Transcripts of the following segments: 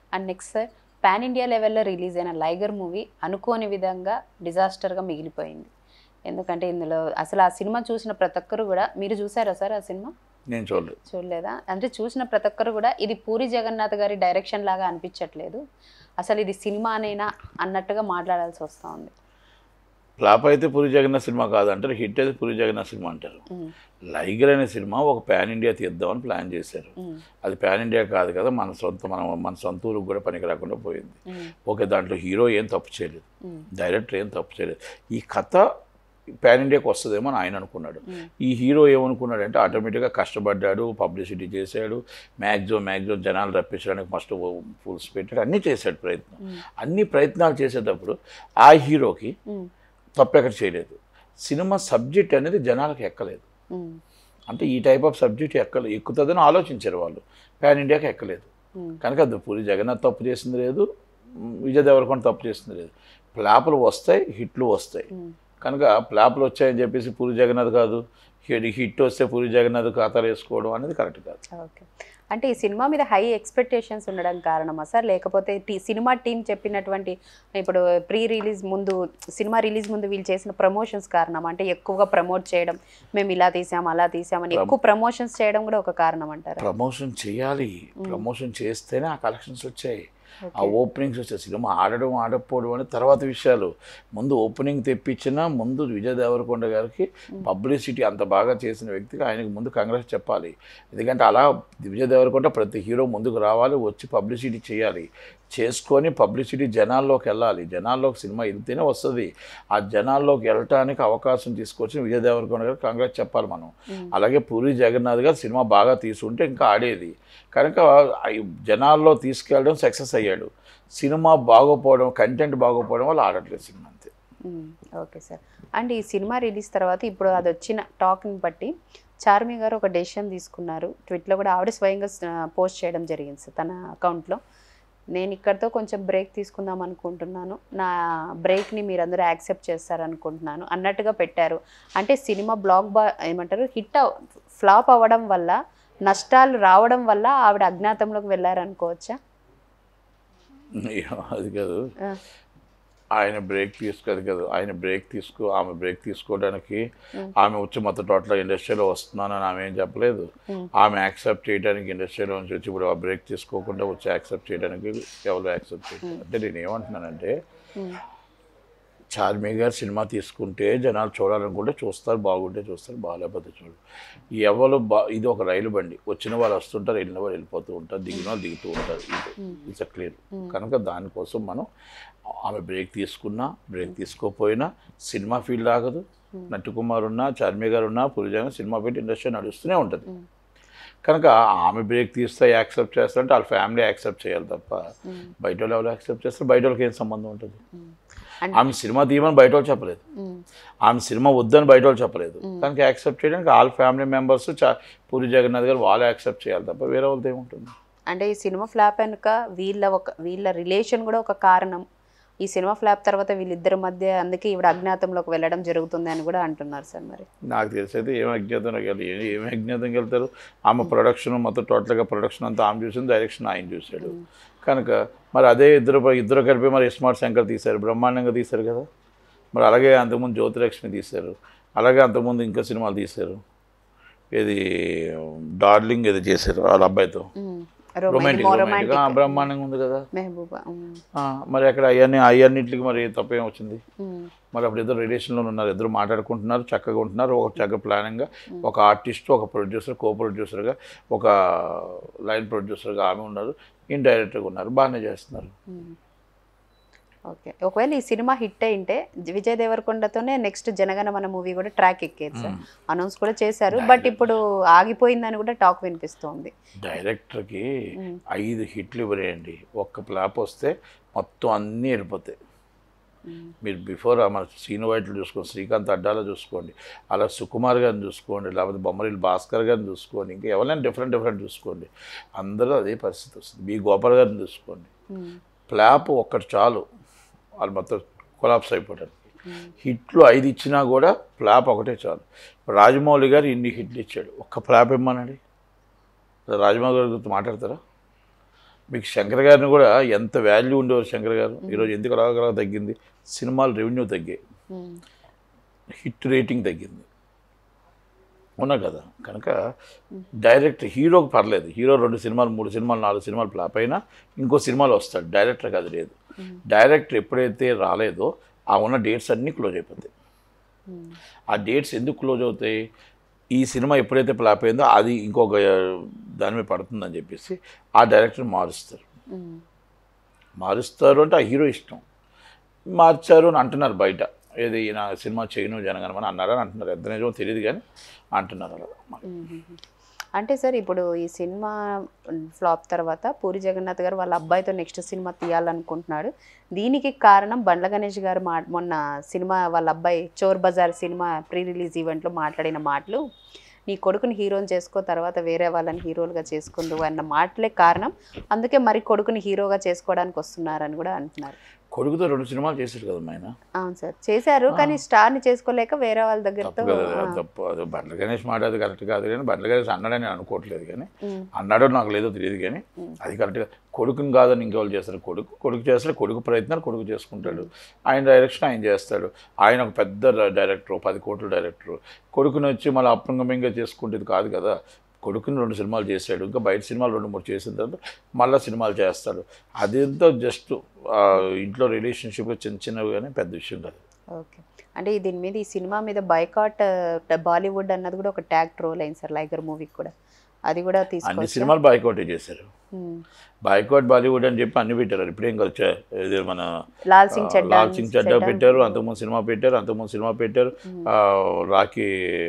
And next sir pan India లెవెల్లో release అయిన Liger movie అనుకోని విధంగా డిజాస్టర్గా మిగిలిపోయింది ఎందుకంటే ఇందులో అసలు ఆ సినిమా చూసిన ప్రతి ఒక్కరు కూడా మీరు చూసారా సార్ ఆ సినిమా నేను చూడలేదు చూడలేదా అంటే చూసిన ప్రతి ఒక్కరు కూడా ఇది పూరి జగన్నాథ్ గారి డైరెక్షన్ లాగా అనిపించట్లేదు అసలు ఇది సినిమానేనా అన్నట్టుగా మాట్లాడాల్సి వస్తూ ఉంది ఫ్లాప్ అయితే పూరి జగన్నాథ్ సినిమా కాదంటారు హిట్ అయితే పూరి జగన్నాథ్ సినిమా అంటారు ఉమ్, లైగర్ అనే సినిమా ఒక ప్యాన్ ఇండియా తీద్దామని ప్లాన్ చేశారు ఉమ్, అది ప్యాన్ ఇండియా కాదు కదా మన సొంత మన మన సొంత ఊరికి కూడా పనికి రాకుండా పోయింది ఉమ్, ఓకే దాంట్లో హీరో ఏం తప్పు చేయలేదు ఉమ్, డైరెక్టర్ ఏం తప్పు చేయలేదు ఈ కథ ప్యాన్ ఇండియాకి వస్తుందేమో అని ఆయన అనుకున్నాడు ఉమ్, ఈ హీరో ఏమనుకున్నాడంటే ఆటోమేటిక్గా కష్టపడ్డాడు పబ్లిసిటీ చేశాడు మ్యాక్సిమం మ్యాక్సిమం జనాలు రప్పించడానికి మస్ట్ ఫుల్స్ పెట్టాడు అన్నీ చేశాడు ప్రయత్నం ఉమ్, అన్ని ప్రయత్నాలు చేసేటప్పుడు ఆ హీరోకి ఉమ్, తప్పు ఎక్కడ చేయలేదు సినిమా సబ్జెక్ట్ అనేది జనాలకు ఎక్కలేదు ఉమ్, అంటే ఈ టైప్ ఆఫ్ సబ్జెక్ట్ ఎక్కలేదు ఎక్కుతుందని ఆలోచించారు వాళ్ళు ప్యాన్ ఇండియాకి ఎక్కలేదు ఉమ్, కనుక అది పూరి జగన్నాథ్ తప్పు చేసింది లేదు మ్, విజయ్ దేవరకొండ తప్పు చేసింది లేదు ప్లాపులు వస్తాయి హిట్లు వస్తాయి ఉమ్, కనుక ప్లాపులు వచ్చాయని చెప్పేసి పూరి జగన్నాథ్ కాదు హిట్ హిట్ వస్తే పూరి జగన్నాథ్ ఖాతాలు వేసుకోవడం అనేది కరెక్ట్ కాదు ఓకే అంటే ఈ సినిమా మీద హై ఎక్స్పెక్టేషన్స్ ఉండడం కారణమా సార్ లేకపోతే టీ- సినిమా టీం చెప్పినటువంటి ఇప్పుడు ప్రీ రిలీజ్ ముందు సినిమా రిలీజ్ ముందు వీళ్ళు చేసిన ప్రమోషన్స్ కారణం అంటే ఎక్కువగా ప్రమోట్ చేయడం మేము ఇలా తీసాం అలా తీసామని ఎక్కువ ప్రమోషన్స్ చేయడం కూడా ఒక కారణం అంటారా ప్రమోషన్ చేయాలి ప్రమోషన్ చేస్తేనే ఆ కలెక్షన్స్ వచ్చాయి ఆ ఓపెనింగ్స్ వచ్చాయి సినిమా ఆడడం ఆడకపోవడం అనేది తర్వాత విషయాలు ముందు ఓపెనింగ్ తెప్పించిన ముందు విజయ్ దేవరకొండ గారికి పబ్లిసిటీ అంత బాగా చేసిన వ్యక్తికి ఆయనకు ముందు కాంగ్రెస్ చెప్పాలి ఎందుకంటే అలా విజయ్ దేవరకొండ ప్రతి హీరో ముందుకు రావాలి వచ్చి పబ్లిసిటీ చేయాలి చేసుకొని పబ్లిసిటీ జనాల్లోకి వెళ్ళాలి జనాల్లోకి సినిమా వెళ్తేనే వస్తుంది ఆ జనాల్లోకి వెళ్ళటానికి అవకాశం తీసుకొచ్చి విజయ్ దేవరకొండ గారు కాంగ్రెస్ చెప్పాలి మనం అలాగే పూరి జగన్నాథ్ గారు సినిమా బాగా తీసుకుంటే ఇంకా ఆడేది కనుక ఆ జనాల్లో తీసుకెళ్ళడం సక్సెస్ అయ్యాడు సినిమా బాగోపోవడం కంటెంట్ బాగోపోవడం వల్ల ఆడట్లేదు సినిమా అంతే ఓకే సార్ అండ్ ఈ సినిమా రిలీజ్ తర్వాత ఇప్పుడు అది వచ్చిన టాక్ని బట్టి చార్మి గారు ఒక డెసిషన్ తీసుకున్నారు ట్విట్లో కూడా ఆవిడ స్వయంగా పోస్ట్ చేయడం జరిగింది సార్ తన అకౌంట్లో నేను ఇక్కడితో కొంచెం బ్రేక్ తీసుకుందాం అనుకుంటున్నాను నా బ్రేక్ని మీరందరూ యాక్సెప్ట్ చేస్తారనుకుంటున్నాను అన్నట్టుగా పెట్టారు అంటే సినిమా బ్లాక్ బా ఏమంటారు హిట్ ఫ్లాప్ అవ్వడం వల్ల నష్టాలు రావడం వల్ల ఆవిడ అజ్ఞాతంలోకి వెళ్ళారనుకోవచ్చా అది కాదు ఆ, ఆయన బ్రేక్ తీసుకోదు కదా ఆయన బ్రేక్ తీసుకో ఆమె బ్రేక్ తీసుకోవడానికి ఆమె వచ్చి మొత్తం టోటల్ ఇండస్ట్రీలో వస్తున్నానని ఆమె ఏం చెప్పలేదు Mm. ఆమె యాక్సెప్ట్ చేయడానికి ఇండస్ట్రీలో నుంచి వచ్చి ఇప్పుడు ఆ బ్రేక్ తీసుకోకుండా వచ్చి యాక్సెప్ట్ చేయడానికి ఎవరు యాక్సెప్ట్ చేయలేదు అంటే నేను ఏమంటున్నానంటే ఉమ్, చార్మి గారు సినిమా తీసుకుంటే జనాలు చూడాలనుకుంటే చూస్తారు బాగుంటే చూస్తారు బాగాలేకపోతే చూడు ఎవరు బా ఇది ఒక రైలు బండి వచ్చిన వాళ్ళు వస్తుంటారు వెళ్ళిన వాళ్ళు వెళ్ళిపోతూ ఉంటారు దిగిన వాళ్ళు దిగుతూ ఉంటారు ఇట్స్ క్లియర్ కనుక దానికోసం మనం ఆమె బ్రేక్ తీసుకున్నా బ్రేక్ తీసుకోకపోయినా సినిమా ఫీల్డ్ ఆగదు నట్టుకుమార్ ఉన్నా చార్మి గారు ఉన్నా పురిజాన సినిమా ఫీల్డ్ ఇండస్ట్రీ నడుస్తూనే ఉంటుంది ఉమ్, కనుక ఆమె బ్రేక్ తీస్తే యాక్సెప్ట్ చేస్తారంటే వాళ్ళ ఫ్యామిలీ యాక్సెప్ట్ చేయాలి తప్ప ఉమ్, బయట వాళ్ళు ఎవరు యాక్సెప్ట్ చేస్తారు బయట వాళ్ళకి ఏం సంబంధం ఉంటుంది ఉమ్. అండ్ ఆమె సినిమా తీయమని బయట వాళ్ళు చెప్పలేదు ఉమ్, ఆమె సినిమా వద్దని బయట వాళ్ళు చెప్పలేదు కనుక యాక్సెప్ట్ చేయడానికి వాళ్ళ ఫ్యామిలీ మెంబర్స్ చా పూరి జగన్నాథ్ గారు వాళ్ళు యాక్సెప్ట్ చేయాలి తప్ప వేరే వాళ్ళతో ఏముంటుంది అంటే ఈ సినిమా ఫ్లాప్ వెనుక వీళ్ళ ఒక వీళ్ళ రిలేషన్ కూడా ఒక కారణం ఈ సినిమా ఫ్లాప్ తర్వాత వీళ్ళిద్దరి మధ్య అందుకే ఈవిడ అజ్ఞాతంలోకి వెళ్ళడం జరుగుతుంది అని కూడా అంటున్నారు సార్ మరి నాకు తెలిసి అయితే ఏం అజ్ఞాతంలోకి వెళ్ళి ఏ- ఏం అజ్ఞాతంకి వెళ్తారు ఆమె ప్రొడక్షన్ మొత్తం టోటల్గా ప్రొడక్షన్ అంతా ఆమె చూసింది డైరెక్షన్ ఆయన చూశాడు కనుక మరి అదే ఇద్దరు ఇద్దరు కలిపి మరి స్మార్ట్ శంకర్ తీశారు బ్రహ్మాండంగా తీశారు కదా మరి అలాగే అంతకుముందు జ్యోతిలక్ష్మి తీశారు అలాగే అంతకుముందు ఇంకా సినిమాలు తీశారు ఇది డార్లింగ్ ఏదో చేశారు వాళ్ళ అబ్బాయితో um, romantic romantic romantic romantic బ్రహ్మాండంగా ఉంది కదా మెహబూబా ఉమ్, ఆ, మరి అక్కడ అవన్నీ అవన్నింటికి మరి తప్పేం వచ్చింది ఉమ్, మరి అప్పుడు ఇద్దరు రిలేషన్లో ఉన్నారు ఇద్దరు మాట్లాడుకుంటున్నారు చక్కగా ఉంటున్నారు ఒక చక్కగా ప్లానింగ్గా ఒక ఆర్టిస్ట్ ఒక ప్రొడ్యూసర్ కో ప్రొడ్యూసర్గా ఒక లైన్ ప్రొడ్యూసర్గా ఆమె ఉన్నారు ఇన్ డైరెక్టర్గా ఉన్నారు బాగానే చేస్తున్నారు ఉమ్. ఓకే ఒకవేళ ఈ సినిమా హిట్ అయింటే విజయ్ దేవరకొండతోనే నెక్స్ట్ జనగణమన మూవీ కూడా ట్రాక్ ఎక్కేది సార్ అనౌన్స్ కూడా చేశారు బట్ ఇప్పుడు ఆగిపోయిందని కూడా టాక్ వినిపిస్తోంది డైరెక్టర్కి మ్మ్. ఐదు హిట్లు ఇవ్వలేయండి ఒక్క ఫ్లాప్ వస్తే మొత్తం అన్నీ వెళ్ళిపోతాయి ఉమ్, మీరు బిఫోర్ మన సీను వైట్లు చూసుకోండి శ్రీకాంత్ అడ్డాలో చూసుకోండి అలా సుకుమార్ గారిని చూసుకోండి లేకపోతే బొమ్మరిల్ భాస్కర్ గారిని చూసుకోండి ఇంకా ఎవరైనా డిఫరెంట్ డిఫరెంట్ చూసుకోండి అందరూ అదే పరిస్థితి వస్తుంది బి గోపాల్ గారిని చూసుకోండి ఉమ్, ఫ్లాప్ ఒక్కటి చాలు వాళ్ళు మొత్తం కొలాప్స్ అయిపోవడానికి ఉమ్, హిట్లు ఐదు ఇచ్చినా కూడా ఫ్లాప్ ఒకటే చాలు ఇప్పుడు రాజమౌళి గారు ఇన్ని హిట్లు ఇచ్చాడు ఒక్క ఫ్లాప్ ఇమ్మనండి రాజమౌళి గారి గురించి మాట్లాడతారా మీకు శంకర్ గారిని కూడా ఎంత వాల్యూ ఉండేవారు శంకర్ గారు ఈరోజు ఎందుకు అలాగలా తగ్గింది సినిమాల రెవెన్యూ తగ్గాయి ఉమ్, హిట్ రేటింగ్ తగ్గింది అవునా కదా కనుక డైరెక్ట్ హీరోకి పర్లేదు హీరో రెండు సినిమాలు మూడు సినిమాలు నాలుగు సినిమాలు ఫ్లాప్ అయినా ఇంకో సినిమాలో వస్తాడు డైరెక్టర్కి అది లేదు డైరెక్టర్ ఎప్పుడైతే రాలేదో ఆ ఉన్న డేట్స్ అన్నీ క్లోజ్ అయిపోతాయి ఉమ్, ఆ డేట్స్ ఎందుకు క్లోజ్ అవుతాయి ఈ సినిమా ఎప్పుడైతే ఫ్లాప్ అయిందో అది ఇంకొక దాని మీద పడుతుందని చెప్పేసి ఆ డైరెక్టర్ మారుస్తారు ఉమ్, మారుస్తారు అంటే ఆ హీరో ఇష్టం మార్చారు అని అంటున్నారు బయట ఏది నా సినిమా చేయను జనగణమని అన్నారని అంటున్నారు ఎంత నిజమో తెలియదు కానీ అంటున్నారు అలా ఉమ్. అంటే సార్ ఇప్పుడు ఈ సినిమా ఫ్లాప్ తర్వాత పూరి జగన్నాథ్ గారు వాళ్ళ అబ్బాయితో నెక్స్ట్ సినిమా తీయాలనుకుంటున్నాడు దీనికి కారణం బండ్ల గణేష్ గారు మా మొన్న సినిమా వాళ్ళ అబ్బాయి చోర్ బజార్ సినిమా ప్రీ రిలీజ్ ఈవెంట్లో మాట్లాడిన మాటలు నీ కొడుకుని హీరోని చేసుకో తర్వాత వేరే వాళ్ళని హీరోలుగా చేసుకుందు అన్న మాటలే కారణం అందుకే మరి కొడుకుని హీరోగా చేసుకోవడానికి వస్తున్నారని కూడా అంటున్నారు కొడుకుతో రెండు సినిమాలు చేశారు కదా ఆయన అవును సార్ చేశారు కానీ స్టార్ని చేసుకోలేక వేరే వాళ్ళ దగ్గరతో తప్పు కదా అది తప్పు అది బండ్ల గణేష్ మాట అది కరెక్ట్ కాదు కానీ బండ్ల గణేష్ అన్నాడని నేను అనుకోవట్లేదు కానీ ఉమ్, అన్నాడో నాకు లేదో తెలియదు కానీ అది కరెక్ట్గా కొడుకుని కాదని ఇంకెవరు చేస్తారు కొడుకు కొడుకు చేస్తాడు కొడుకు ప్రయత్నాలు కొడుకు చేసుకుంటాడు ఆయన డైరెక్షన్ ఆయన చేస్తాడు ఆయన ఒక పెద్ద డైరెక్టర్ పది కోట్ల డైరెక్టర్ కొడుకుని వచ్చి మళ్ళీ అప్రంగమంగా చేసుకుంటేది కాదు కదా కొడుకుని రెండు సినిమాలు చేశాడు ఇంకా బయట సినిమాలు రెండు మూడు చేసిన తర్వాత మళ్ళీ సినిమాలు చేస్తాడు అదేంతో జస్ట్ ఇంట్లో రిలేషన్షిప్లో చిన్న చిన్నవి కానీ పెద్ద విషయం కాదు ఓకే అంటే ఈ దీని మీద ఈ సినిమా మీద బైకాట్ బాలీవుడ్ అన్నది కూడా ఒక ట్యాగ్ ట్రోల్ అయింది సార్ లైగర్ మూవీకి కూడా అది కూడా అన్ని తీసుకోవచ్చు సినిమాలు బాయ్కౌటే చేశారు బాయ్కౌట్ బాలీవుడ్ అని చెప్పి అన్ని పెట్టారు ఇప్పుడేం కాదు చే- ఇది మన లాల్ సింగ్ చెడ్డా లాల్ సింగ్ చడ్డా పెట్టారు అంతకుముందు సినిమా పెట్టారు అంతకుముందు సినిమా పెట్టారు ఆ, రాఖీ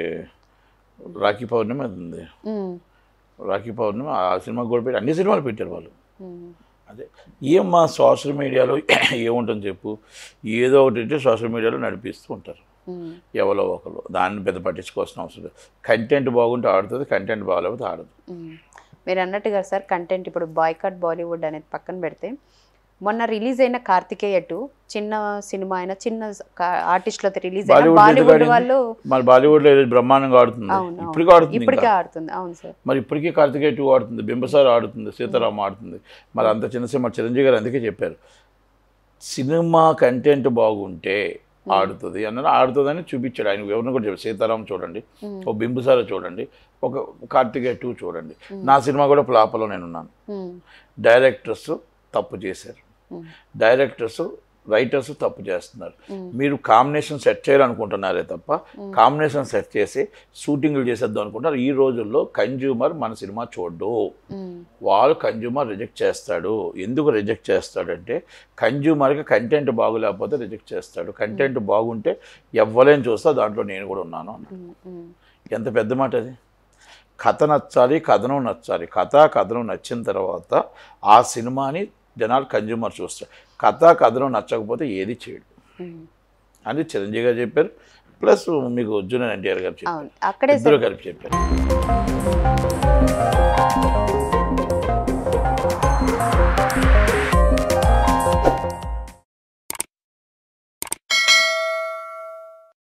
రాఖీ పౌర్ణమి అది ఉంది ఉమ్, రాఖీ పౌర్ణమి ఆ సినిమా కూడా పెట్టి అన్ని సినిమాలు పెట్టారు వాళ్ళు ఉమ్, అదే ఏమ్మా సోషల్ మీడియాలో ఏముంటుంది చెప్పు ఏదో ఒకటి అంటే సోషల్ మీడియాలో నడిపిస్తూ ఉంటారు ఉమ్, ఎవరో ఒకరు దాన్ని పెద్ద పట్టించుకోవాల్సిన అవసరం లేదు కంటెంట్ బాగుంటే ఆడుతుంది కంటెంట్ బాగాలేకపోతే ఆడదు ఉమ్. మీరు అన్నట్టుగా సార్ కంటెంట్ ఇప్పుడు బాయ్కాట్ బాలీవుడ్ అనేది పక్కన పెడితే మొన్న రిలీజ్ అయిన కార్తికేయ టూ చిన్న సినిమా అయిన చిన్న ఆర్టిస్టులతో రిలీజ్ అయిన బాలీవుడ్ బాలీవుడ్ ఎందుకు వాళ్ళు మరి బాలీవుడ్లో ఏదో బ్రహ్మాండంగా ఆడుతుంది అవును, అవును. ఇప్పటికీ ఆడుతుంది ఇప్పటికే ఇంకా. ఆడుతుంది అవును సార్ మరి ఇప్పటికీ కార్తికేయ టూ ఆడుతుంది బింబసార్ ఆడుతుంది సీతారామ ఆడుతుంది మరి అంత చిన్న సినిమా చిరంజీవి గారు అందుకే చెప్పారు సినిమా కంటెంట్ బాగుంటే ఆడుతుంది అన్నది ఆడుతుందని చూపించాడు ఆయన ఎవరిని కూడా చెప్పారు సీతారాం చూడండి ఓ బింబసార చూడండి ఒక కార్తికేయ టూ చూడండి నా సినిమా కూడా ఫ్లాప్లో నేను ఉన్నాను ఉమ్, డైరెక్టర్స్ తప్పు చేశారు ఉమ్, డైరెక్టర్స్ రైటర్స్ తప్పు చేస్తున్నారు మీరు కాంబినేషన్ సెట్ చేయాలనుకుంటున్నారే తప్ప కాంబినేషన్ సెట్ చేసి షూటింగ్లు చేసేద్దాం అనుకుంటారు ఈ రోజుల్లో కన్జ్యూమర్ మన సినిమా చూడ్డు ఉమ్, వాడు కన్జ్యూమర్ రిజెక్ట్ చేస్తాడు ఎందుకు రిజెక్ట్ చేస్తాడంటే కన్జ్యూమర్కి కంటెంట్ బాగులేకపోతే రిజెక్ట్ చేస్తాడు కంటెంట్ బాగుంటే ఎవ్వలేని చూస్తా దాంట్లో నేను కూడా ఉన్నాను అన్నాడు. ఉమ్, ఉమ్, ఎంత పెద్ద మాట అది కథ నచ్చాలి కథనం నచ్చాలి కథ కథనం నచ్చిన తర్వాత ఆ సినిమాని జనాలు కన్జ్యూమర్ చూస్తారు కథ కథనం నచ్చకపోతే ఏది చేయడు ఉమ్. అని చిరంజీవి గారు చెప్పారు ప్లస్ మీకు జూనియర్ ఎన్టీఆర్ గారు చెప్పారు అవును అక్కడే ఇద్దరు కలిపి చెప్పారు